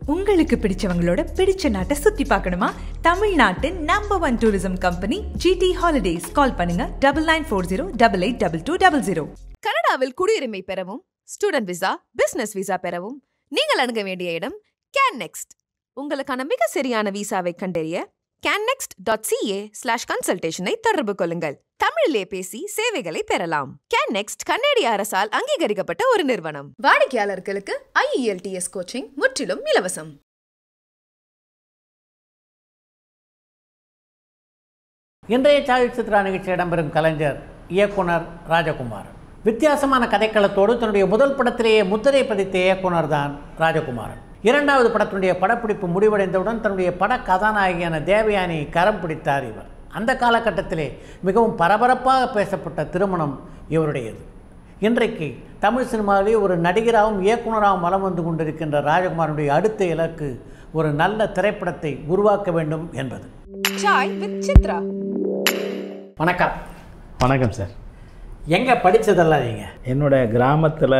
உங்களுக்கு பிடிச்சவங்களோட பிடிச்ச நாட்டை சுத்தி பார்க்கணுமா தமிழ்நாட்டின் number one tourism company GT holidays call பண்ணுங்க double nine four zero double eight double two double zero கனடாவில் குடியுரிமை பெறவும் ஸ்டூடெண்ட் விசா பிசினஸ் விசா பெறவும் நீங்கள் அணுக வேண்டிய இடம் கேன் நெக்ஸ்ட் உங்களுக்கான மிக சரியான விசாவை கண்டறிய கேன்னெக்ஸ்ட் டாட் சிஏ ஸ்லாஷ் கன்சல்டேஷனை தொடர்பு கொள்ளுங்கள் தமிழிலே பேசி சேவைகளை பெறலாம் கேன்னெக்ஸ்ட் கன்னடிய அரசால் அங்கீகரிக்கப்பட்ட ஒரு நிறுவனம் வாடிக்கையாளர்களுக்கு ஐஇஎல்டிஎஸ் கோச்சிங் முற்றிலும் இலவசம் இன்றைய சாய் சித்ரா நிகழ்ச்சி இடம்பெறும் கலைஞர் இயக்குனர் ராஜகுமார் வித்தியாசமான கதைக்களத்தோடு தன்னுடைய முதல் படத்திலேயே முத்திரை பதித்த இயக்குனர் தான் ராஜகுமாரன் இரண்டாவது படத்தினுடைய படப்பிடிப்பு முடிவடைந்தவுடன் தன்னுடைய பட கதாநாயகியான தேவயானி கரம் பிடித்தார் இவர் அந்த காலகட்டத்திலே மிகவும் பரபரப்பாக பேசப்பட்ட திருமணம் இவருடையது இன்றைக்கு தமிழ் சினிமாவிலே ஒரு நடிகராகவும் இயக்குனராகவும் வலம் வந்து கொண்டிருக்கின்ற ராஜகுமாரனுடைய அடுத்த இலக்கு ஒரு நல்ல திரைப்படத்தை உருவாக்க வேண்டும் என்பது சாய் வித் சித்ரா வணக்கம் வணக்கம் சார் எங்கே படித்ததெல்லாம் நீங்கள் என்னோட கிராமத்தில்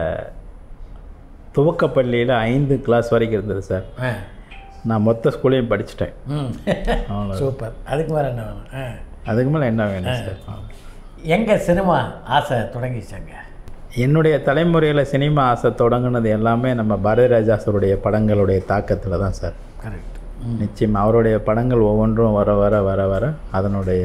துவக்கப்பள்ளியில் ஐந்து கிளாஸ் வரைக்கும் இருந்தது சார் நான் மொத்த ஸ்கூலையும் படிச்சிட்டேன் ம் அவ்வளோ சூப்பர் அதுக்கு மேலே என்ன வேணும் ஆ. அதுக்கு மேலே என்ன வேணும் சார் எங்கே சினிமா ஆசை தொடங்கிச்சாங்க என்னுடைய தலைமுறையில் சினிமா ஆசை தொடங்குனது எல்லாமே நம்ம பாரதிராஜா சாருடைய படங்களுடைய தாக்கத்தில் தான் சார் கரெக்ட் நிச்சயம் அவருடைய படங்கள் ஒவ்வொன்றும் வர வர வர வர அதனுடைய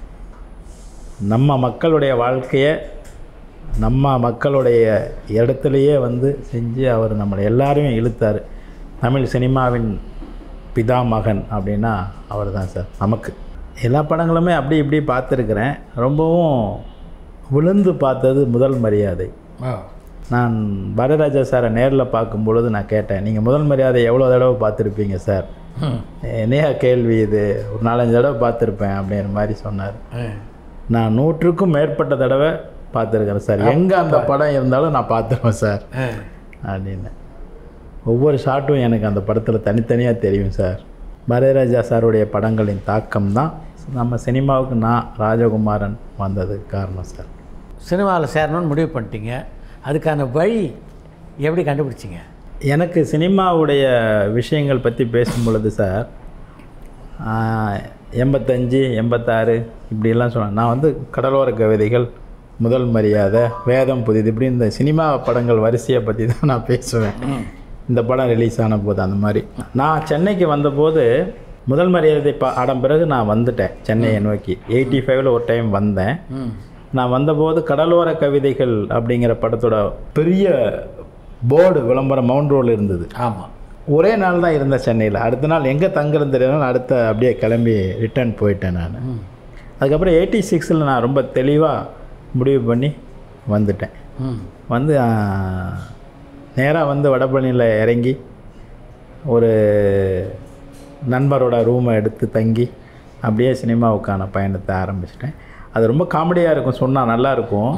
நம்ம மக்களுடைய வாழ்க்கையை நம்ம மக்களுடைய இடத்துலையே வந்து செஞ்சு அவர் நம்மளை எல்லாரையும் இழுத்தார் தமிழ் சினிமாவின் பிதாமகன் அப்படின்னா அவர் தான் சார் நமக்கு எல்லா படங்களுமே அப்படி இப்படி பார்த்துருக்குறேன் ரொம்பவும் விழுந்து பார்த்தது முதல் மரியாதை ஓ நான் பாரதிராஜா சாரை நேரில் பார்க்கும் பொழுது நான் கேட்டேன் நீங்கள் முதல் மரியாதை எவ்வளோ தடவை பார்த்துருப்பீங்க சார் ம். என்னையா கேள்வி இது ஒரு நாலஞ்சு தடவை பார்த்துருப்பேன் அப்படிங்கிற மாதிரி சொன்னார் ஆ. நான் நூற்றுக்கும் மேற்பட்ட தடவை பார்த்துருக்குறேன் சார் எங்கே அந்த படம் இருந்தாலும் நான் பார்த்துருவேன் சார் ஆ. அப்படின்னு ஒவ்வொரு ஷாட்டும் எனக்கு அந்த படத்தில் தனித்தனியாக தெரியும் சார் பாரதிராஜா சாருடைய படங்களின் தாக்கம் தான் நம்ம சினிமாவுக்கு நான் ராஜகுமாரன் வந்ததுக்கு காரணம் சார் சினிமாவில் சேரணும்னு முடிவு பண்ணிட்டீங்க அதுக்கான வழி எப்படி கண்டுபிடிச்சிங்க எனக்கு சினிமாவுடைய விஷயங்கள் பற்றி பேசும் பொழுது சார் ஆஹ், எண்பத்தஞ்சு எண்பத்தாறு இப்படிலாம் சொன்னேன் நான் வந்து கடலோர கவிதைகள் முதல் மரியாதை வேதம் புதிது இப்படி இந்த சினிமா படங்கள் வரிசையை பற்றி தான் நான் பேசுவேன் இந்த படம் ரிலீஸ் ஆன போது அந்த மாதிரி நான் சென்னைக்கு வந்தபோது முதல் மரியாதை பா ஆடம் பிறகு நான் வந்துட்டேன் சென்னையை நோக்கி எயிட்டி ஃபைவ்ல ஒரு டைம் வந்தேன் நான் வந்தபோது கடலோர கவிதைகள் அப்படிங்கிற படத்தோட பெரிய போர்டு விளம்பரம் மவுண்ட் ரோல் இருந்தது ஆமாம் ஒரே நாள் தான் இருந்தேன் சென்னையில் அடுத்த நாள் எங்கே தங்குறது தெரியாமல் அடுத்த அப்படியே கிளம்பி ரிட்டர்ன் போயிட்டேன் நான் அதுக்கப்புறம் எயிட்டி சிக்ஸில் நான் ரொம்ப தெளிவாக முடிவு பண்ணி வந்துட்டேன் ம் வந்து நேராக வந்து வடபழனியில் இறங்கி ஒரு நண்பரோட ரூமை எடுத்து தங்கி அப்படியே சினிமாவுக்கான பயணத்தை ஆரம்பிச்சிட்டேன் அது ரொம்ப காமெடியாக இருக்கும் சொன்னால் நல்லாயிருக்கும்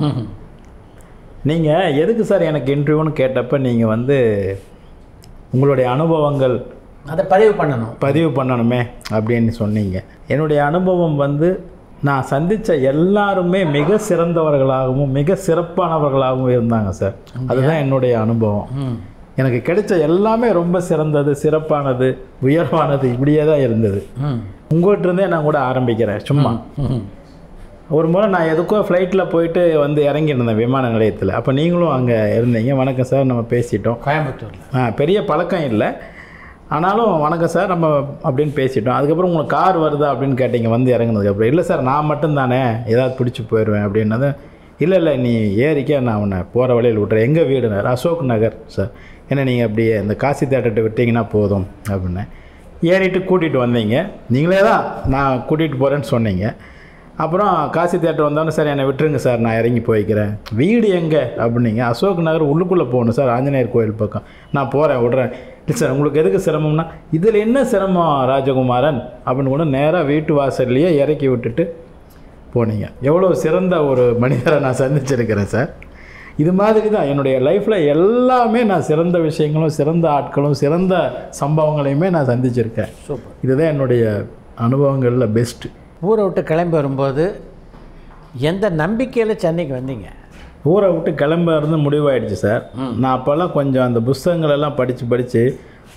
நீங்கள் எதுக்கு சார் எனக்கு இன்டர்வியூன்னு கேட்டப்ப நீங்கள் வந்து உங்களுடைய அனுபவங்கள் அதை பதிவு பண்ணணும் பதிவு பண்ணணுமே அப்படின்னு சொன்னீங்க என்னுடைய அனுபவம் வந்து நான் சந்தித்த எல்லாருமே மிக சிறந்தவர்களாகவும் மிக சிறப்பானவர்களாகவும் இருந்தாங்க சார் அதுதான் என்னுடைய அனுபவம் ம் எனக்கு கிடைச்ச எல்லாமே ரொம்ப சிறந்தது சிறப்பானது உயர்வானது இப்படியே தான் இருந்தது ம் உங்கள்கிட்ட இருந்தே நான் கூட ஆரம்பிக்கிறேன் சும்மா ம் ஒரு முறை நான் எதுக்கோ ஃப்ளைட்டில் போயிட்டு வந்து இறங்கியிருந்தேன் விமான நிலையத்தில் அப்போ நீங்களும் அங்கே இருந்தீங்க வணக்கம் சார் நம்ம பேசிட்டோம் கோயம்புத்தூரில் ஆ பெரிய பழக்கம் இல்லை ஆனாலும் வணக்கம் சார் நம்ம அப்படின்னு பேசிட்டோம் அதுக்கப்புறம் உங்களுக்கு கார் வருதா அப்படின்னு கேட்டீங்க வந்து இறங்குனதுக்கப்புறம் இல்லை சார் நான் மட்டும்தானே ஏதாவது பிடிச்சி போயிடுவேன் அப்படின்னது இல்லை இல்லை நீ ஏறிக்க நான் உன்னை போகிற வழியில் விட்றேன் எங்கள் வீடுனார் அசோக் நகர் சார் ஏன்னா நீங்கள் அப்படியே இந்த காசி தேட்டர்கிட்ட விட்டீங்கன்னா போதும் அப்படின்னேன் ஏறிட்டு கூட்டிகிட்டு வந்தீங்க நீங்களே தான் நான் கூட்டிகிட்டு போகிறேன்னு சொன்னீங்க அப்புறம் காசி தேட்டர் வந்தோடனே சார் என்னை விட்டுருங்க சார் நான் இறங்கி போய்க்கிறேன் வீடு எங்கே அப்படின்னீங்க அசோக் நகர் உள்ளுக்குள்ளே போகணும் சார் ஆஞ்சநேயர் கோயில் பக்கம் நான் போகிறேன் விட்றேன் இல்லை சார் உங்களுக்கு எதுக்கு சிரமம்னா இதில் என்ன சிரமம் ராஜகுமாரன் அப்படின்னு கூட நேராக வீட்டு வாசல்லையே இறக்கி விட்டுட்டு போனீங்க எவ்வளோ சிறந்த ஒரு மனிதரை நான் சந்திச்சிருக்கிறேன் சார் இது மாதிரி தான் என்னுடைய லைஃப்பில் எல்லாமே நான் சிறந்த விஷயங்களும் சிறந்த ஆட்களும் சிறந்த சம்பவங்களையுமே நான் சந்திச்சிருக்கேன் சூப்பர் இதுதான் என்னுடைய அனுபவங்களில் பெஸ்ட்டு ஊரை விட்டு கிளம்பி வரும்போது எந்த நம்பிக்கையில் சென்னைக்கு வந்தீங்க ஊரை விட்டு கிளம்ப இருந்து முடிவாயிடுச்சு சார் நான் அப்போல்லாம் கொஞ்சம் அந்த புஸ்தகங்கள் எல்லாம் படித்து படித்து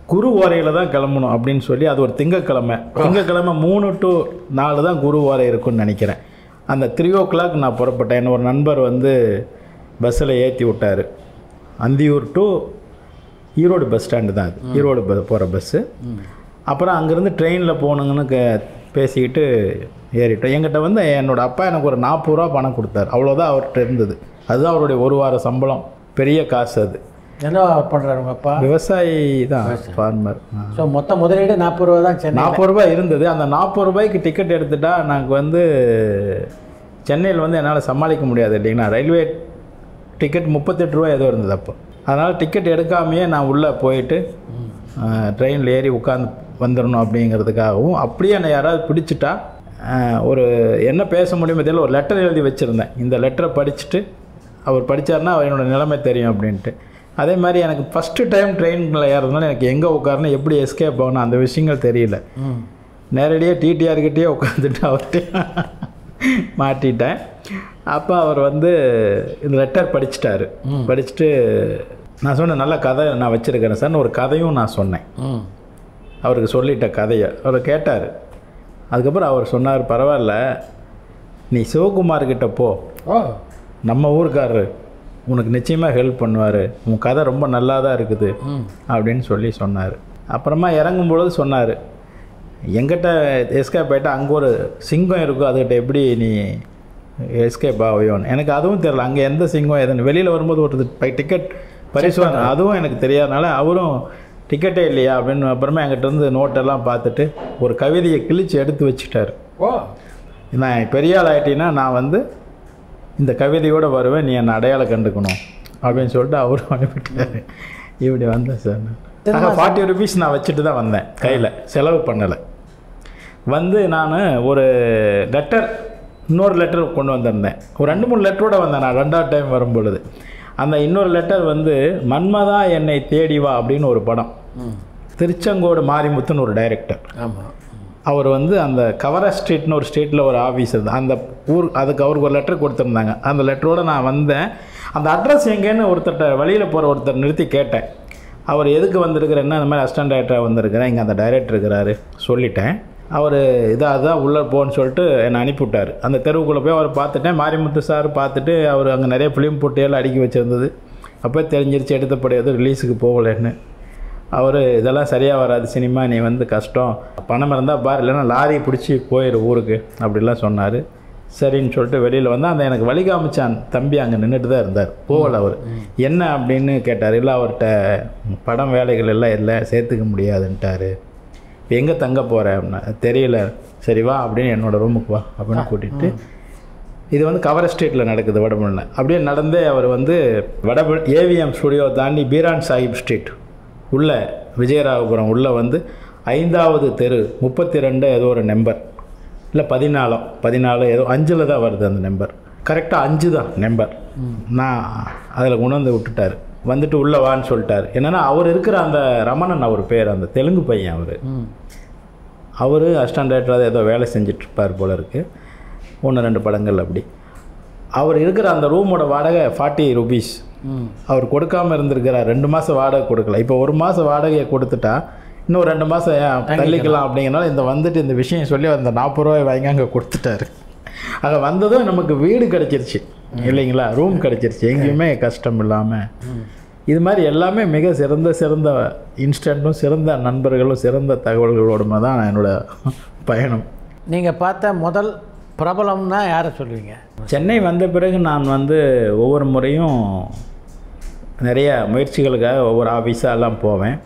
குரு ஓரையில் தான் கிளம்பணும் அப்படின்னு சொல்லி அது ஒரு திங்கக்கிழமை திங்கக்கிழமை மூணு டு நாலு தான் குரு ஓரை இருக்குன்னு நினைக்கிறேன் அந்த த்ரீ ஓ கிளாக் நான் புறப்பட்டேன் என்ன ஒரு நண்பர் வந்து பஸ்ஸில் ஏற்றி விட்டார் Anthiyur to Erode bus stand தான் அது ஈரோடு ப போகிற பஸ்ஸு அப்புறம் அங்கேருந்து ட்ரெயினில் போகணுங்கன்னு க பேசிக்கிட்டு ஏறிட்டோம் என்கிட்ட வந்து என்னோடய அப்பா எனக்கு ஒரு நாற்பது ரூபா பணம் கொடுத்தாரு அவ்வளோதான் அவர்கிட்ட இருந்தது அதுதான் அவருடைய ஒரு வார சம்பளம் பெரிய காசு அது என்ன பண்ணுறாரு உங்கள் அப்பா விவசாயி தான் ஃபார்மர் ஸோ மொத்த முதலீடு நாற்பது ரூபா தான் சென்னை நாற்பது ரூபாய் இருந்தது அந்த நாற்பது ரூபாய்க்கு டிக்கெட் எடுத்துட்டா எனக்கு வந்து சென்னையில் வந்து என்னால் சமாளிக்க முடியாது இல்லைங்களா ரயில்வே டிக்கெட் முப்பத்தெட்டு ரூபாய் ஏதோ இருந்தது அப்போ அதனால் டிக்கெட் எடுக்காமையே நான் உள்ளே போயிட்டு ட்ரெயினில் ஏறி உட்காந்து வந்துடணும் அப்படிங்கிறதுக்காகவும் அப்படியே என்னை யாராவது பிடிச்சிட்டா அஹ், ஒரு என்ன பேச முடியுமோ தெரியல ஒரு லெட்டர் எழுதி வச்சுருந்தேன் இந்த லெட்டரை படிச்சுட்டு அவர் படித்தாருன்னா என்னோட நிலைமை தெரியும் அப்படின்ட்டு அதே மாதிரி எனக்கு ஃபஸ்ட்டு டைம் ட்ரெயினில் ஏறதுனால எனக்கு எங்கே உட்காரணும் எப்படி எஸ்கேப் ஆகணும் அந்த விஷயங்கள் தெரியல நேரடியாக டிடிஆர்கிட்டயே உட்காந்துட்டு அவர்கிட்ட மாட்டிட்டேன் அப்போ அவர் வந்து இந்த லெட்டர் படிச்சிட்டாரு படிச்சுட்டு நான் சொன்னேன் நல்ல கதை நான் வச்சுருக்கிறேன் சார்னு ஒரு கதையும் நான் சொன்னேன் ம் அவருக்கு சொல்லிட்ட கதையை அவர் கேட்டார் அதுக்கப்புறம் அவர் சொன்னார் பரவாயில்ல நீ சிவகுமார் கிட்ட போ ஓ நம்ம ஊருக்காரரு உனக்கு நிச்சயமாக ஹெல்ப் பண்ணுவார் உன் கதை ரொம்ப நல்லா தான் இருக்குது அப்படின்னு சொல்லி சொன்னார் அப்புறமா இறங்கும் பொழுது சொன்னார் எங்கிட்ட எஸ்கேப் ஆகிட்டா அங்கே ஒரு சிங்கம் இருக்கும் அதுகிட்ட எப்படி நீ எஸ்கேப் ஆவியோன்னு எனக்கு அதுவும் தெரியல அங்கே எந்த சிங்கம் எதுன்னு வெளியில் வரும்போது ஒரு டிக்கெட் பரிசு வாங்க அதுவும் எனக்கு தெரியாதனால அவரும் டிக்கெட்டே இல்லையா அப்படின்னு அப்புறமா என்கிட்ட இருந்து நோட்டெல்லாம் பார்த்துட்டு ஒரு கவிதையை கிழிச்சு எடுத்து வச்சுட்டார் ஓ நான் பெரிய ஆள் ஆகிட்டீங்கன்னா நான் வந்து இந்த கவிதையோடு வருவேன் நீ என்னை அடையாளம் கண்டுக்கணும் அப்படின்னு சொல்லிட்டு அவரும் அனுப்பிட்டாரு இப்படி வந்தேன் சார் நான் ஃபார்ட்டி ருபீஸ் நான் வச்சுட்டு தான் வந்தேன் கையில் செலவு பண்ணலை வந்து நான் ஒரு லெட்டர் இன்னொரு லெட்டர் கொண்டு வந்திருந்தேன் ஒரு ரெண்டு மூணு லெட்டரோட வந்தேன் நான் ரெண்டாவது டைம் வரும் பொழுது அந்த இன்னொரு லெட்டர் வந்து மன்மதா என்னை தேடி வா அப்படின்னு ஒரு படம் திருச்செங்கோடு மாரிமுத்துன்னு ஒரு டைரக்டர் ஆமாம் அவர் வந்து அந்த கவர ஸ்ட்ரீட்னு ஒரு ஸ்ட்ரீட்டில் ஒரு ஆஃபீஸ் இருந்தது அந்த ஊர் அதுக்கு அவருக்கு ஒரு லெட்டர் கொடுத்துருந்தாங்க அந்த லெட்டரோடு நான் வந்தேன் அந்த அட்ரஸ் எங்கேன்னு ஒருத்தர்கிட்ட வழியில் போகிற ஒருத்தர் நிறுத்தி கேட்டேன் அவர் எதுக்கு வந்திருக்கிறேன்னா இந்த மாதிரி அசிஸ்டன்ட் டைரக்டராக வந்திருக்கிறேன் இங்கே அந்த டைரக்டர் இருக்கிறாரு சொல்லிட்டேன் அவர் இதாக தான் உள்ளே போன்னு சொல்லிட்டு என்னை அனுப்பிவிட்டார் அந்த தெருவுக்குள்ளே போய் அவர் பார்த்துட்டேன் மாரிமுத்து சார் பார்த்துட்டு அவர் அங்கே நிறைய ஃபிலிம் போட்டியெல்லாம் அடுக்கி வச்சுருந்தது அப்போ தெரிஞ்சிருச்சு எடுத்தப்படி எதுவும் ரிலீஸுக்கு போகலைன்னு அவர் இதெல்லாம் சரியாக வராது சினிமா நீ வந்து கஷ்டம் பணம் இருந்தால் பார் இல்லைன்னா லாரி பிடிச்சி போயிரு ஊருக்கு அப்படிலாம் சொன்னார் சரின்னு சொல்லிட்டு வெளியில் வந்தால் அந்த எனக்கு வழி காமிச்சான் தம்பி அங்கே நின்றுட்டு தான் இருந்தார் போகல அவர் என்ன அப்படின்னு கேட்டார் இல்லை அவர்கிட்ட படம் வேலைகள் எல்லாம் இல்லை சேர்த்துக்க முடியாதுன்ட்டார் இப்போ எங்கே தங்க போகிறேன் அப்படின்னா தெரியல சரி வா அப்படின்னு என்னோடய ரூமுக்கு வா அப்படின்னு கூட்டிகிட்டு இது வந்து கவர ஸ்ட்ரீட்டில் நடக்குது வடபழனில் அப்படியே நடந்தே அவர் வந்து வடபழ ஏவிஎம் ஸ்டுடியோ தாண்டி பீரான் சாஹிப் ஸ்ட்ரீட் உள்ள விஜயராகபுரம் உள்ளே வந்து ஐந்தாவது தெரு முப்பத்தி ரெண்டு ஏதோ ஒரு நம்பர் இல்லை பதினாலம் பதினாலு ஏதோ அஞ்சில் தான் வருது அந்த நம்பர் கரெக்டாக அஞ்சு தான் நம்பர் நான் அதில் கொண்டு வந்து விட்டுட்டார் வந்துட்டு உள்ளே வான்னு சொல்லிட்டார் என்னென்னா அவர் இருக்கிற அந்த ரமணன் அவர் பேர் அந்த தெலுங்கு பையன் அவர் அவர் அசிஸ்டன்ட் டைரக்டராக ஏதோ வேலை செஞ்சிட்ருப்பார் போல இருக்குது ஒன்று ரெண்டு படங்கள் அப்படி அவர் இருக்கிற அந்த ரூமோட வாடகை ஃபார்ட்டி ருபீஸ் அவர் கொடுக்காம இருந்திருக்கிறார் ரெண்டு மாதம் வாடகை கொடுக்கல இப்போ ஒரு மாதம் வாடகையை கொடுத்துட்டா இன்னும் ரெண்டு மாதம் ஏன் தள்ளிக்கலாம் அப்படிங்கிறனால இந்த வந்துட்டு இந்த விஷயம் சொல்லி அந்த நாற்பது ரூபாய் வாங்கி அங்கே கொடுத்துட்டாரு அங்கே வந்ததும் நமக்கு வீடு கிடச்சிருச்சு இல்லைங்களா ரூம் கிடச்சிருச்சு எங்கேயுமே கஷ்டம் இல்லாமல் இது மாதிரி எல்லாமே மிக சிறந்த சிறந்த இன்ஸ்டண்ட்டும் சிறந்த நண்பர்களும் சிறந்த தகவல்களோடுமா தான் என்னோட பயணம் நீங்கள் பார்த்த முதல் பிரபலம்னா யாரை சொல்லுவீங்க சென்னை வந்த பிறகு நான் வந்து ஒவ்வொரு முறையும் நிறைய முயற்சிகளுக்காக ஒவ்வொரு ஆஃபீஸாக எல்லாம் போவேன்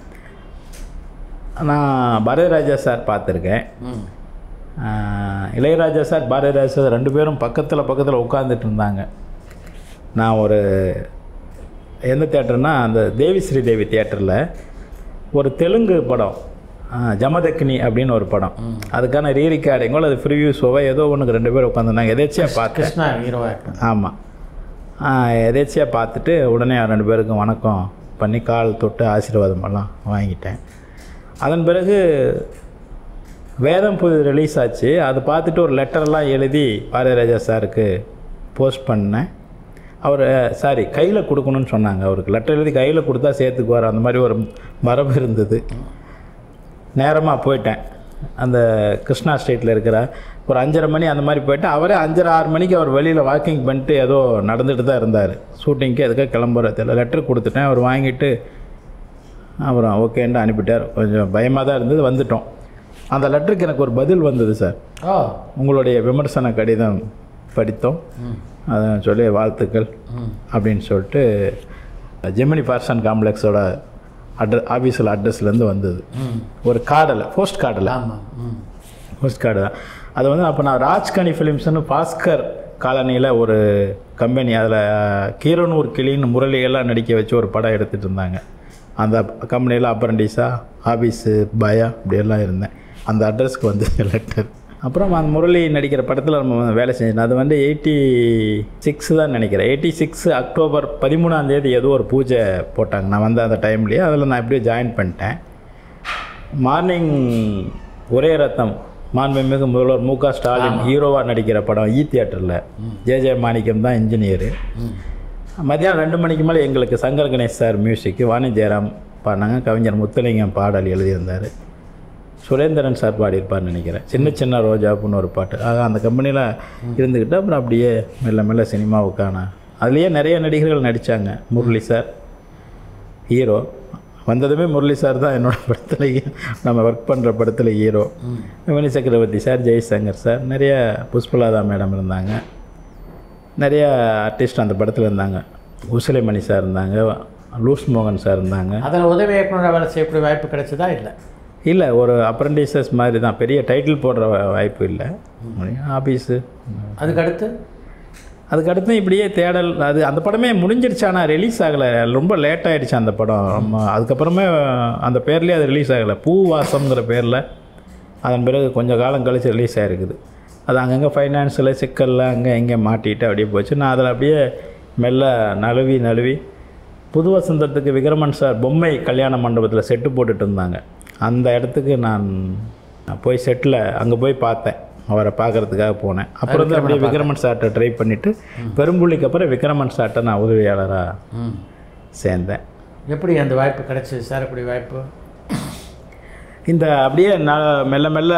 நான் பாரதிராஜா சார் பார்த்துருக்கேன் ஆஹ், இளையராஜா சார் பாரதிராஜா சார் ரெண்டு பேரும் பக்கத்தில் பக்கத்தில் உட்காந்துட்டு இருந்தாங்க நான் ஒரு எந்த தேட்டர்னா அந்த தேவி ஸ்ரீதேவி தேட்டரில் ஒரு தெலுங்கு படம் ஆஹ், ஜமதக்கினி அப்படின்னு ஒரு படம் அதுக்கான ரீ ரெக்கார்டிங்கோ அது ப்ரிவியூ ஷோவோ ஏதோ ஒன்றுக்கு ரெண்டு பேர் உட்காந்துருந்தாங்க எதேச்சியாக பார்த்தேன் கிருஷ்ணா ஹீரோவாக ஆமாம் எதேச்சியாக பார்த்துட்டு உடனே ரெண்டு பேருக்கும் வணக்கம் பண்ணி கால் தொட்டு ஆசீர்வாதம் எல்லாம் வாங்கிட்டேன் அதன் பிறகு வேதம் புது ரிலீஸ் ஆச்சு அதை பார்த்துட்டு ஒரு லெட்டர்லாம் எழுதி பாரதிராஜா சாருக்கு போஸ்ட் பண்ணேன் அவர் சாரி கையில் கொடுக்கணும்னு சொன்னாங்க அவருக்கு லெட்டர் எழுதி கையில் கொடுத்தா சேர்த்துக்குவார் அந்த மாதிரி ஒரு மரபு இருந்தது நேரமாக போயிட்டேன் அந்த கிருஷ்ணா ஸ்ட்ரீட்டில் இருக்கிற ஒரு அஞ்சரை மணி அந்த மாதிரி போயிட்டு அவரே அஞ்சரை ஆறு மணிக்கு அவர் வெளியில் வாக்கிங் பண்ணிட்டு ஏதோ நடந்துட்டு தான் இருந்தார் ஷூட்டிங்க்கு எதுக்காக கிளம்புற தெரியல லெட்டர் கொடுத்துட்டேன் அவர் வாங்கிட்டு அப்புறம் ஓகேன்ட்டு அனுப்பிட்டார் கொஞ்சம் பயமாக தான் இருந்தது வந்துட்டோம் அந்த லெட்டருக்கு எனக்கு ஒரு பதில் வந்தது சார் ஓ உங்களுடைய விமர்சன கடிதம் படித்தோம் அதை சொல்லி வாழ்த்துக்கள் அப்படின்னு சொல்லிட்டு ஜெமினி பார்சன் காம்ப்ளெக்ஸோட அட்ர ஆஃபீஸில் அட்ரஸ்லேருந்து வந்தது ஒரு கார்டில் போஸ்ட் கார்டில் ஆமாம் ம் போஸ்ட் கார்டு தான் அது வந்து அப்போ நான் ராஜ்கனி ஃபிலிம்ஸ்னு பாஸ்கர் காலனியில் ஒரு கம்பெனி அதில் கீரனூர் கிளின்னு முரளியெல்லாம் நடிக்க வச்சு ஒரு படம் எடுத்துகிட்டு இருந்தாங்க அந்த கம்பெனியில் அப்ரண்டிஸாக ஆஃபீஸு பயா இப்படியெல்லாம் இருந்தேன் அந்த அட்ரஸ்க்கு வந்து லெட்டர் அப்புறம் அந்த முரளி நடிக்கிற படத்தில் நம்ம வேலை செஞ்சோம் அது வந்து எயிட்டி சிக்ஸ் தான் நினைக்கிறேன் எயிட்டி சிக்ஸ் அக்டோபர் பதிமூணாம் தேதி ஏதோ ஒரு பூஜை போட்டாங்க நான் வந்த அந்த டைம்லேயே அதில் நான் எப்படியோ ஜாயின் பண்ணிட்டேன் மார்னிங் ஒரே ரத்தம் மாண்புமிகு முதல்வர் மு க ஸ்டாலின் ஹீரோவாக நடிக்கிற படம் ஈ தியேட்டரில் ஜே ஜே மாணிக்கம் தான் இன்ஜினியரு மத்தியானம் ரெண்டு மணிக்கு மேலே எங்களுக்கு சங்கர் கணேஷ் சார் மியூசிக்கு வாணி ஜெயராம் பாடினாங்க கவிஞர் முத்துலிங்கம் பாடல் எழுதியிருந்தார் சுரேந்திரன் சார் பாடியிருப்பார்னு நினைக்கிறேன் சின்ன சின்ன ரோஜாப்புன்னு ஒரு பாட்டு ஆக அந்த கம்பெனியில் இருந்துக்கிட்டு அப்புறம் அப்படியே மெல்ல மெல்ல சினிமாவுக்கான அதுலேயே நிறைய நடிகர்கள் நடித்தாங்க முரளி சார் ஹீரோ வந்ததுமே முரளி சார் தான் என்னோட படத்தில் நம்ம ஒர்க் பண்ணுற படத்தில் ஹீரோ வினி சக்கரவர்த்தி சார் ஜெய்சங்கர் சார் நிறைய புஷ்பலாதா மேடம் இருந்தாங்க நிறைய ஆர்டிஸ்ட் அந்த படத்தில் இருந்தாங்க உசிலைமணி சார் இருந்தாங்க லூஸ் மோகன் சார் இருந்தாங்க அதில் உதவி இயக்குனராக வேலை செய்யக்கூடிய வாய்ப்பு கிடைச்சதா இல்லை இல்லை ஒரு அப்ரண்டிசஸ் மாதிரி தான் பெரிய டைட்டில் போடுற வா- வாய்ப்பு இல்லை ஆஃபீஸு அதுக்கு அடுத்து அதுக்கடுத்து இப்படியே தேடல் அது அந்த படமே முடிஞ்சிருச்சு ஆனால் ரிலீஸ் ஆகலை ரொம்ப லேட் ஆயிடுச்சு அந்த படம் நம்ம அதுக்கப்புறமே அந்த பேர்லேயே அது ரிலீஸ் ஆகலை பூவாசம்ங்கிற பேரில் அதன் பிறகு கொஞ்சம் காலம் கழிச்சு ரிலீஸ் ஆகிருக்குது அது அங்கங்கே ஃபைனான்ஸில் சிக்கலில் அங்கே இங்கே மாட்டிட்டு அப்படியே போச்சு நான் அதில் அப்படியே மெல்ல நழுவி நழுவி புது வசந்தத்துக்கு விக்ரமன் சார் பொம்மை கல்யாண மண்டபத்தில் செட்டு போட்டுட்டு இருந்தாங்க அந்த இடத்துக்கு நான் போய் செட்டில் அங்கே போய் பார்த்தேன் அவரை பார்க்கறதுக்காக போனேன் அப்புறம் வந்து அப்படியே விக்ரமன் சார்கிட்ட ட்ரை பண்ணிவிட்டு பெரும்புள்ளிக்கு அப்புறம் விக்ரமன் சார்கிட்ட நான் உதவியாளராக சேர்ந்தேன் எப்படி அந்த வாய்ப்பு கிடைச்சது சேரக்கூடிய வாய்ப்பு இந்த அப்படியே நான் மெல்ல மெல்ல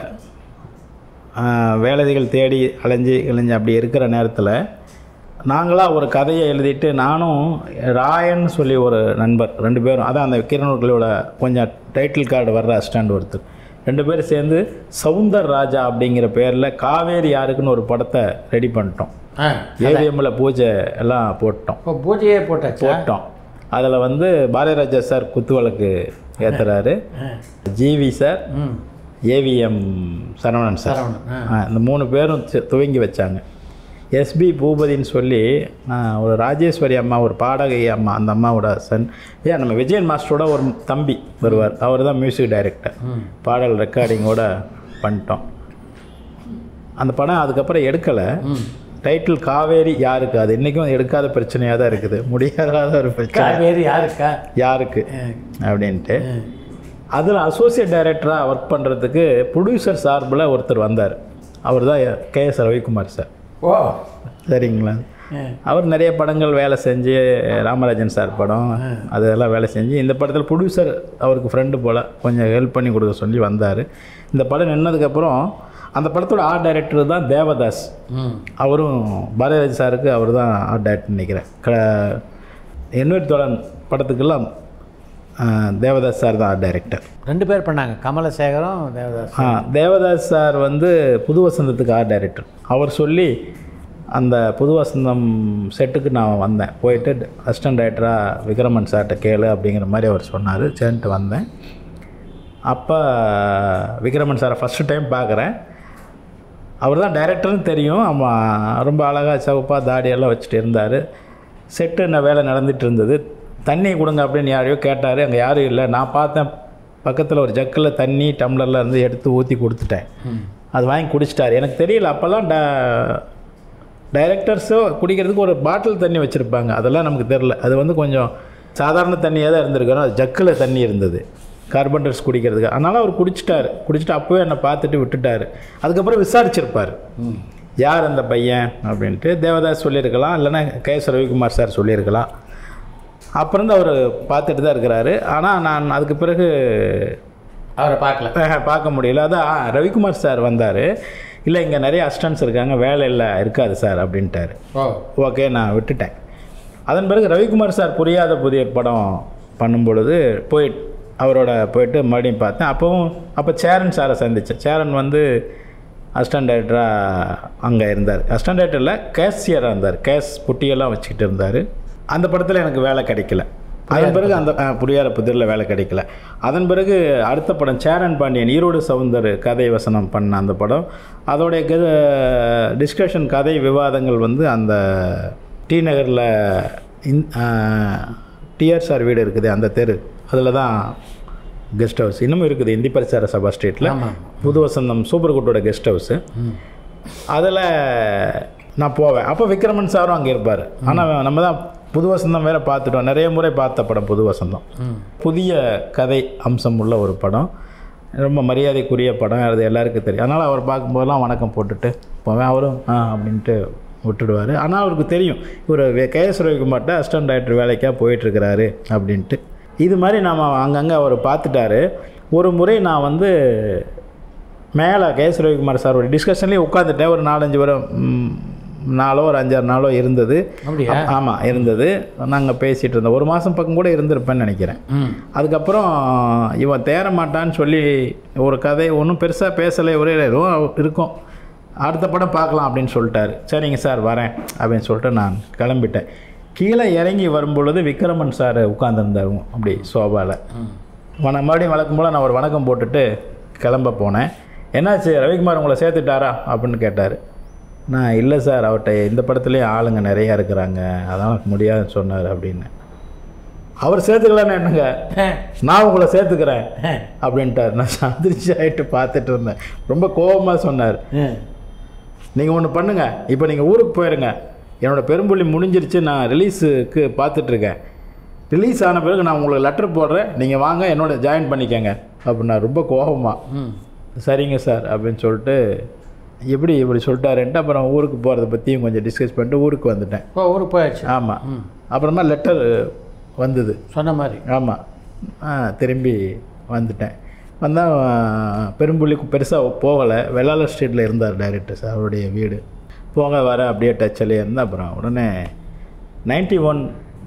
ஆ, வேலைகள் தேடி அலைஞ்சு இழைஞ்சு அப்படி இருக்கிற நேரத்தில் நாங்களாக ஒரு கதையை எழுதிட்டு நானும் ராயன் சொல்லி ஒரு நண்பர் ரெண்டு பேரும் அதான் அந்த கிரணர்களோட கொஞ்சம் டைட்டில் கார்டு வர்ற அஸ்டாண்ட் ஒருத்தர் ரெண்டு பேரும் சேர்ந்து சவுந்தர் ராஜா அப்படிங்கிற பேரில் காவேரி யாருக்குன்னு ஒரு படத்தை ரெடி பண்ணிட்டோம் ஆ ஏவிஎம்மில் பூஜை எல்லாம் போட்டோம் இப்போ பூஜையே போட்டாச்சா போட்டோம் அதில் வந்து பாரதிராஜா சார் குத்துவிளக்கு ஏற்றுறாரு ஜிவி சார் ம் ஏவிஎம் சரவணன் சார் சரவணன் ஆ ஆ, இந்த மூணு பேரும் சி- துவங்கி வச்சாங்க எஸ்பி பூபதின்னு சொல்லி ஆ, ஒரு ராஜேஸ்வரி அம்மா ஒரு பாடகி அம்மா அந்த அம்மாவோட சன் ஏன் நம்ம விஜயன் மாஸ்டரோட ஒரு தம்பி வருவார் அவர் தான் மியூசிக் டைரக்டர் பாடல் ரெக்கார்டிங்கோட பண்ணிட்டோம் அந்த படம் அதுக்கப்புறம் எடுக்கலை டைட்டில் காவேரி யாருக்கு அது இன்றைக்கும் எடுக்காத பிரச்சனையாக தான் இருக்குது முடியாத ஒரு பிரச்சனை காவேரி யாருக்கா யாருக்கு அப்படின்ட்டு அதில் அசோசியேட் டைரக்டராக ஒர்க் பண்ணுறதுக்கு ப்ரொடியூசர் சார்பில் ஒருத்தர் வந்தார் அவர் தான் கேஎஸ் ரவிக்குமார் சார் ஓ சரிங்களா ஆ. அவர் நிறைய படங்கள் வேலை செஞ்சு ராமராஜன் சார் படம் அதெல்லாம் வேலை செஞ்சு இந்த படத்தில் ப்ரொடியூசர் அவருக்கு ஃப்ரெண்டு போல் கொஞ்சம் ஹெல்ப் பண்ணி கொடுக்க சொல்லி வந்தார் இந்த படம் நின்னதுக்கப்புறம் அந்த படத்தோட ஆர்ட் டைரக்டர் தான் தேவதாஸ் ம் அவரும் பாரதிராஜ் சாருக்கு அவர் தான் ஆர்ட் டைரக்டர் நினைக்கிறேன் க எண்ணூர் தோழன் படத்துக்கெல்லாம் ஆ, தேவதாஸ் சார் தான் ஆர்ட் டைரக்டர் ரெண்டு பேர் பண்ணாங்க கமலசேகரம் தேவதாஸ் ஆ தேவதாஸ் சார் வந்து புது வசந்தத்துக்கு ஆர்ட் டைரக்டர் அவர் சொல்லி அந்த புது வசந்தம் செட்டுக்கு நான் வந்தேன் போயிட்டு அசிஸ்டன்ட் டைரக்டராக விக்ரமன் சார்கிட்ட கேளு அப்படிங்கிற மாதிரி அவர் சொன்னார் சரின்ட்டு வந்தேன் அப்போ விக்ரமன் சாரை ஃபஸ்ட்டு டைம் பார்க்குறேன் அவர் தான் டைரக்டர்னு தெரியும் ஆமாம் ரொம்ப அழகாக சிவப்பாக தாடியெல்லாம் வச்சுட்டு இருந்தார் செட்டு என்ன வேலை நடந்துட்டு இருந்தது தண்ணி கொடுங்க அப்படின்னு யாரையோ கேட்டார் அங்கே யாரும் இல்லை நான் பார்த்தேன் பக்கத்தில் ஒரு ஜக்கில் தண்ணி டம்ளரில் இருந்து எடுத்து ஊற்றி கொடுத்துட்டேன் அது வாங்கி குடிச்சிட்டார் எனக்கு தெரியல அப்போல்லாம் ட டைரக்டர்ஸோ குடிக்கிறதுக்கு ஒரு பாட்டில் தண்ணி வச்சுருப்பாங்க அதெல்லாம் நமக்கு தெரில அது வந்து கொஞ்சம் சாதாரண தண்ணியாக தான் இருந்திருக்கணும் அது ஜக்கில் தண்ணி இருந்தது கார்பன்டர்ஸ் குடிக்கிறதுக்கு அதனால் அவர் குடிச்சிட்டார் குடிச்சிட்டு அப்போவே என்னை பார்த்துட்டு விட்டுட்டார் அதுக்கப்புறம் விசாரிச்சிருப்பார் யார் அந்த பையன் அப்படின்ட்டு தேவதாஸ் சொல்லியிருக்கலாம் இல்லைன்னா கே எஸ் ரவிக்குமார் சார் சொல்லியிருக்கலாம் அப்புறம் தான் அவர் பார்த்துட்டு தான் இருக்கிறாரு ஆனால் நான் அதுக்கு பிறகு அவரை பார்க்கல அஹ், பார்க்க முடியல அதான் ரவிக்குமார் சார் வந்தார் இல்லை இங்கே நிறைய அசிஸ்டன்ஸ் இருக்காங்க வேலை இல்லை இருக்காது சார் அப்படின்ட்டாரு ஓ ஓகே நான் விட்டுட்டேன் அதன் பிறகு ரவிக்குமார் சார் புரியாத புதிய படம் பண்ணும் பொழுது போய் அவரோட போயிட்டு மறுபடியும் பார்த்தேன் அப்போவும் அப்போ சேரன் சாரை சந்தித்தேன் சேரன் வந்து அசிஸ்டன்ட் டைரக்டராக அங்கே இருந்தார் அசிஸ்டன்ட் டைரக்டரில் கேஷியராக இருந்தார் கேஷ் புட்டியெல்லாம் வச்சுக்கிட்டு இருந்தார் அந்த படத்தில் எனக்கு வேலை கிடைக்கல அதன் பிறகு அந்த அஹ், புரியாத புதிரில் வேலை கிடைக்கல அதன் பிறகு அடுத்த படம் சேரன் பாண்டியன் ஈரோடு சவுந்தர் கதை வசனம் பண்ண அந்த படம் அதோடைய டிஸ்கஷன் கதை விவாதங்கள் வந்து அந்த டி நகரில் இன் டிஆர்ஆர் வீடு இருக்குது அந்த தெரு அதில் தான் கெஸ்ட் ஹவுஸ் இன்னமும் இருக்குது இந்தி பரிசார சபா ஸ்ட்ரீட்டில் ஆமாம். புது வசந்தம் சூப்பர் குட்டோட கெஸ்ட் ஹவுஸு அதில் நான் போவேன் அப்போ விக்ரமன் சாரும் அங்கே இருப்பார் ஆனால் நம்ம தான் புது வசந்தம் வேற பார்த்துட்டோம் நிறைய முறை பார்த்த படம் புது வசந்தம் புதிய கதை அம்சம் உள்ள ஒரு படம் ரொம்ப மரியாதைக்குரிய படம் அது எல்லாருக்கும் தெரியும் அதனால் அவர் பார்க்கும்போதெல்லாம் வணக்கம் போட்டுட்டு போவேன் அவரும் ஆ அப்படின்ட்டு விட்டுடுவார் ஆனால் அவருக்கு தெரியும் இவர் கே எஸ் ரவிக்குமார்ட்ட அசிஸ்டன்ட் டைரக்டர் வேலைக்காக போயிட்டுருக்கிறாரு அப்படின்ட்டு இது மாதிரி நாம் அங்கங்கே அவர் பார்த்துட்டாரு ஒரு முறை நான் வந்து மேலே கே எஸ் ரவிக்குமார் சாரோட டிஸ்கஷன்லேயே உட்காந்துட்டேன் ஒரு நாலஞ்சு வரும் ம், நாளோ ஒரு அஞ்சாறு நாளோ இருந்தது அப்படியா? ஆமாம் இருந்தது நாங்கள் பேசிகிட்டு இருந்தோம் ஒரு மாதம் பக்கம் கூட இருந்திருப்பேன்னு நினைக்கிறேன் ம் அதுக்கப்புறம் இவன் தேர மாட்டான்னு சொல்லி ஒரு கதை ஒன்றும் பெருசாக பேசலை ஒரே ஏதோ இருக்கும் அடுத்த படம் பார்க்கலாம் அப்படின்னு சொல்லிட்டாரு சரிங்க சார் வரேன் அப்படின்னு சொல்லிட்டு நான் கிளம்பிட்டேன் கீழே இறங்கி வரும்பொழுது விக்ரமன் சார் உட்காந்துருந்தாரு அப்படி சோபாவில் வன மறுபடியும் வழக்கம் போல் நான் ஒரு வணக்கம் போட்டுட்டு கிளம்ப போனேன் என்னாச்சு ரவிக்குமார் உங்களை சேர்த்துட்டாரா அப்படின்னு கேட்டார் நான் இல்லை சார் அவர்கிட்ட இந்த படத்துலேயும் ஆளுங்க நிறையா இருக்கிறாங்க அதான் முடியாதுன்னு சொன்னார் அப்படின்னு அவர் சேர்த்துக்கலான்னு என்னங்க நான் உங்களை சேர்த்துக்கிறேன் அப்படின்ட்டார் நான் அதிர்ச்சி ஆகிட்டு பார்த்துட்டு இருந்தேன் ரொம்ப கோபமாக சொன்னார் நீங்கள் ஒன்று பண்ணுங்க இப்போ நீங்கள் ஊருக்கு போயிருங்க என்னோட பெரும்புள்ளி முடிஞ்சிருச்சு நான் ரிலீஸுக்கு பார்த்துட்ருக்கேன் ரிலீஸ் ஆன பிறகு நான் உங்களுக்கு லெட்டர் போடுறேன் நீங்கள் வாங்க என்னோட ஜாயின் பண்ணிக்கங்க அப்படின்னா ரொம்ப கோபமாக சரிங்க சார் அப்படின்னு சொல்லிட்டு எப்படி இப்படி சொல்லிட்டாருன்ட்டு அப்புறம் ஊருக்கு போகிறத பற்றியும் கொஞ்சம் டிஸ்கஸ் பண்ணிட்டு ஊருக்கு வந்துட்டேன் ஓ ஊருக்கு போயாச்சு ஆமாம் அப்புறமா லெட்டர் வந்தது சொன்ன மாதிரி ஆமாம் ஆ திரும்பி வந்துட்டேன் வந்தால் பெரும்புள்ளிக்கு பெருசாக போகலை வெள்ளாளர் ஸ்ட்ரீட்டில் இருந்தார் டைரக்டர் சார் அவருடைய வீடு போக வர அப்படியே டச்சில் இருந்தால் அப்புறம் உடனே நைன்டி ஒன்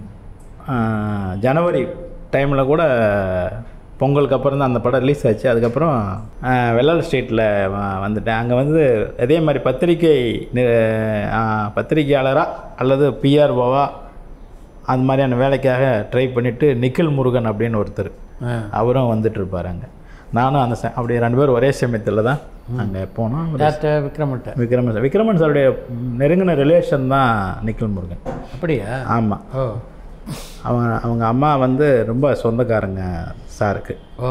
ஜனவரி டைமில் கூட பொங்கலுக்கு அப்புறம் தான் அந்த படம் ரிலீஸ் ஆச்சு அதுக்கப்புறம் ஆ, வெள்ளாளர் ஸ்ட்ரீட்டில் வந்துட்டேன் அங்கே வந்து அதே மாதிரி பத்திரிக்கை நி- ஆ, பத்திரிக்கையாளராக அல்லது பிஆர்ஓவா அந்த மாதிரியான வேலைக்காக ட்ரை பண்ணிவிட்டு நிக்கில் முருகன் அப்படின்னு ஒருத்தர் ஆ. அவரும் வந்துட்டு இருப்பார் அங்கே நானும் அந்த ச- அப்படி ரெண்டு பேரும் ஒரே சமயத்தில் தான் அங்கே போனோம் ஒரு டாக்டர் விக்ரமன்ட்ட விக்ரமன் சார் விக்ரமன் சாருடைய நெருங்கின ரிலேஷன் தான் நிக்கில் முருகன் அப்படியா ஆமாம் ஓ அவங்க அவங்க அம்மா வந்து ரொம்ப சொந்தக்காரங்க சாருக்கு ஓ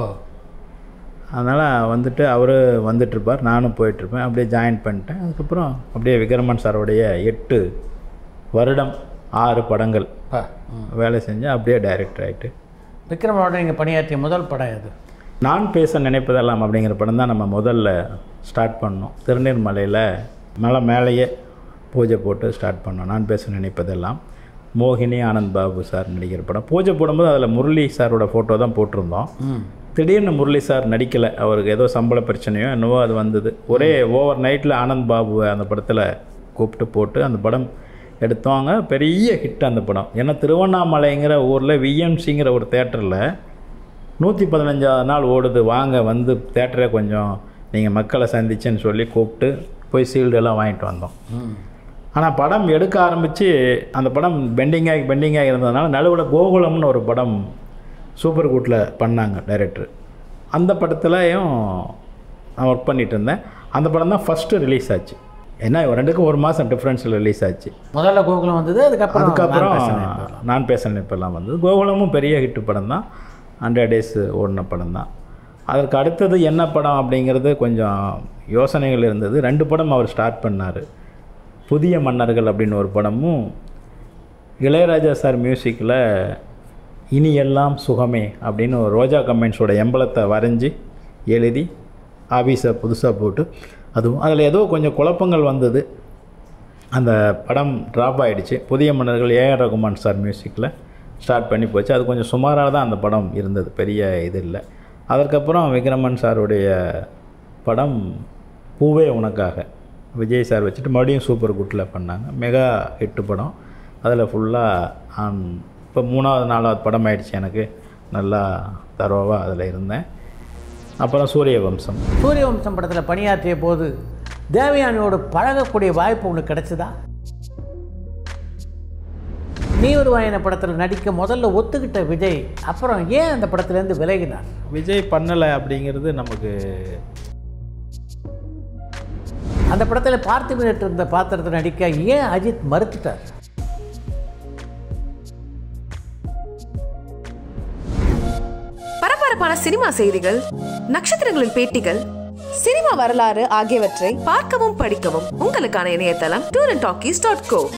அதனால் வந்துட்டு அவர் வந்துட்டுருப்பார் நானும் போயிட்டுருப்பேன் அப்படியே ஜாயின் பண்ணிட்டேன் அதுக்கப்புறம் அப்படியே விக்ரமன் சாரோடைய எட்டு வருடம் ஆறு படங்கள் பா வேலை செஞ்சு அப்படியே டைரக்டர் ஆகிட்டு விக்ரமனோட நீங்கள் பணியாற்றிய முதல் படம் எது நான் பேச நினைப்பதெல்லாம் அப்படிங்கிற படம் தான் நம்ம முதல்ல ஸ்டார்ட் பண்ணோம் திருநீர்மலையில் மலை மேலேயே பூஜை போட்டு ஸ்டார்ட் பண்ணோம் நான் பேச நினைப்பதெல்லாம் மோகினி ஆனந்த் பாபு சார் நடிக்கிற படம் பூஜை போடும்போது அதில் முரளி சாரோட ஃபோட்டோ தான் போட்டிருந்தோம் ம் திடீர்னு முரளி சார் நடிக்கலை அவருக்கு ஏதோ சம்பள பிரச்சனையோ என்னவோ அது வந்தது ஒரே ஓவர் நைட்டில் ஆனந்த் பாபுவை அந்த படத்தில் கூப்பிட்டு போட்டு அந்த படம் எடுத்தோங்க பெரிய ஹிட் அந்த படம் ஏன்னா திருவண்ணாமலைங்கிற ஊரில் விஎம்சிங்கிற ஒரு தேட்டரில் நூற்றி பதினஞ்சாவது நாள் ஓடுது வாங்க வந்து தேட்டரை கொஞ்சம் நீங்கள் மக்களை சந்திச்சேன்னு சொல்லி கூப்பிட்டு போய் சீல்டு எல்லாம் வாங்கிட்டு வந்தோம் ம் ஆனால் படம் எடுக்க ஆரம்பித்து அந்த படம் பெண்டிங்காகி பெண்டிங்காகி இருந்ததுனால நடுவில் கோகுலம்னு ஒரு படம் சூப்பர் குட்டில் பண்ணாங்க டைரக்டர் அந்த படத்துலையும் நான் ஒர்க் பண்ணிட்டு இருந்தேன் அந்த படம் தான் ஃபஸ்ட்டு ரிலீஸ் ஆச்சு என்ன ரெண்டுக்கும் ஒரு மாதம் டிஃப்ரென்ஸில் ரிலீஸ் ஆச்சு முதல்ல கோகுலம் வந்தது அதுக்கப்புறம் அதுக்கப்புறம் நான் பேசினேன் இப்ப. நான் பேச இப்போல்லாம் வந்தது கோகுலமும் பெரிய ஹிட் படம் தான் ஹண்ட்ரட் டேஸ் ஓடின படம் தான் அதற்கு அடுத்தது என்ன படம் அப்படிங்கிறது கொஞ்சம் யோசனைகள் இருந்தது ரெண்டு படம் அவர் ஸ்டார்ட் பண்ணார் புதிய மன்னர்கள் அப்படின்னு ஒரு படமும் இளையராஜா சார் மியூசிக்கில் இனி எல்லாம் சுகமே அப்படின்னு ஒரு ரோஜா கம்பென்ஸோட எம்பளத்தை வரைஞ்சி எழுதி ஆஃபீஸை புதுசாக போட்டு அதுவும் அதில் ஏதோ கொஞ்சம் குழப்பங்கள் வந்தது அந்த படம் ட்ராப் ஆயிடுச்சு புதிய மன்னர்கள் ஏஆர் ரகுமான் சார் மியூசிக்கில் ஸ்டார்ட் பண்ணி போச்சு அது கொஞ்சம் சுமாராக தான் அந்த படம் இருந்தது பெரிய இது இல்லை அதற்கப்புறம் விக்ரமன் சாருடைய படம் பூவே உனக்காக விஜய் சார் வச்சுட்டு மறுபடியும் சூப்பர் குட்டில் பண்ணாங்க மெகா ஹிட்டு படம் அதில் ஃபுல்லாக இப்போ மூணாவது நாலாவது படம் ஆயிடுச்சு எனக்கு நல்லா தரோவாக அதில் இருந்தேன் அப்புறம் சூரிய வம்சம் சூரிய வம்சம் படத்தில் பணியாற்றிய போது தேவயானியோடு பழகக்கூடிய வாய்ப்பு உனக்கு கிடைச்சதா நீ ஒரு வாயன படத்தில் நடிக்க முதல்ல ஒத்துக்கிட்ட விஜய் அப்புறம் ஏன் அந்த படத்துலேருந்து விலகினார் விஜய் பண்ணலை அப்படிங்கிறது நமக்கு அந்த படத்தில் பார்த்திபனிட்டு இருந்த பாத்திரத்தை நடிக்க ஏன் அஜித் மறுத்துட்டார் பரபரப்பான சினிமா செய்திகள் நட்சத்திரங்களின் பேட்டிகள் சினிமா வரலாறு ஆகியவற்றை பார்க்கவும் படிக்கவும் உங்களுக்கான இணையதளம் tour and talkies dot go